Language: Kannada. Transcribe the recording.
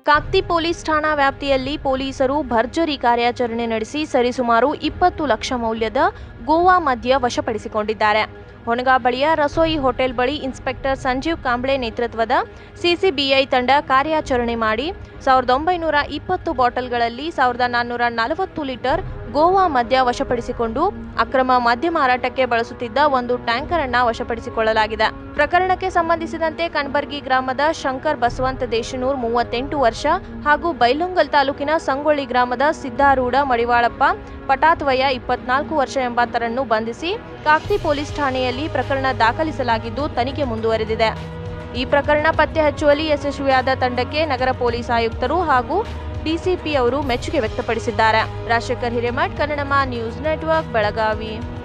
ಕಾಕ್ತಿ ಪೊಲೀಸ್ ಠಾಣಾ ವ್ಯಾಪ್ತಿಯಲ್ಲಿ ಪೊಲೀಸರು ಭರ್ಜರಿ ಕಾರ್ಯಾಚರಣೆ ನಡೆಸಿ ಸರಿಸುಮಾರು ಇಪ್ಪತ್ತು ಲಕ್ಷ ಮೌಲ್ಯದ ಗೋವಾ ಮದ್ಯ ವಶಪಡಿಸಿಕೊಂಡಿದ್ದಾರೆ ಹೊಣಗಾ ಬಳಿಯ ರಸೋಯಿ ಹೋಟೆಲ್ ಬಳಿ ಇನ್ಸ್ಪೆಕ್ಟರ್ ಸಂಜೀವ್ ಕಾಂಬ್ಳೆ ನೇತೃತ್ವದ ಸಿಸಿಬಿಐ ತಂಡ ಕಾರ್ಯಾಚರಣೆ ಮಾಡಿ ಸಾವಿರದ ಒಂಬೈನೂರ ಇಪ್ಪತ್ತು ಬಾಟಲ್ಗಳಲ್ಲಿ ಸಾವಿರದ ನಾನ್ನೂರ ನಲವತ್ತು ಲೀಟರ್ ಗೋವಾ ಮದ್ಯ ವಶಪಡಿಸಿಕೊಂಡು ಅಕ್ರಮ ಮದ್ಯ ಮಾರಾಟಕ್ಕೆ ಬಳಸುತ್ತಿದ್ದ ಒಂದು ಟ್ಯಾಂಕರ್ ಅನ್ನ ವಶಪಡಿಸಿಕೊಳ್ಳಲಾಗಿದೆ ಪ್ರಕರಣಕ್ಕೆ ಸಂಬಂಧಿಸಿದಂತೆ ಕಣಬರ್ಗಿ ಗ್ರಾಮದ ಶಂಕರ್ ಬಸವಂತ ದೇಶನೂರ್ ಮೂವತ್ತೆಂಟು ವರ್ಷ ಹಾಗೂ ಬೈಲೊಂಗಲ್ ತಾಲೂಕಿನ ಸಂಗೊಳ್ಳಿ ಗ್ರಾಮದ ಸಿದ್ದಾರೂಢ ಮಡಿವಾಳಪ್ಪ ಪಟಾತ್ವಯ ಇಪ್ಪತ್ನಾಲ್ಕು ವರ್ಷ ಎಂಬಾತರನ್ನು ಬಂಧಿಸಿ ಕಾಕ್ತಿ ಪೊಲೀಸ್ ಠಾಣೆಯಲ್ಲಿ ಪ್ರಕರಣ ದಾಖಲಿಸಲಾಗಿದ್ದು ತನಿಖೆ ಮುಂದುವರೆದಿದೆ ಈ ಪ್ರಕರಣ ಪತ್ತೆ ಹಚ್ಚುವಲ್ಲಿ ಯಶಸ್ವಿಯಾದ ತಂಡಕ್ಕೆ ನಗರ ಪೊಲೀಸ್ ಆಯುಕ್ತರು ಹಾಗೂ ಡಿಸಿಪಿ ಅವರು ಮೆಚ್ಚುಗೆ ವ್ಯಕ್ತಪಡಿಸಿದ್ದಾರೆ ರಾಜಶೇಖರ್ ಹಿರೇಮಠ್ ಕನ್ನಡಮ ನ್ಯೂಸ್ ನೆಟ್ವರ್ಕ್ ಬೆಳಗಾವಿ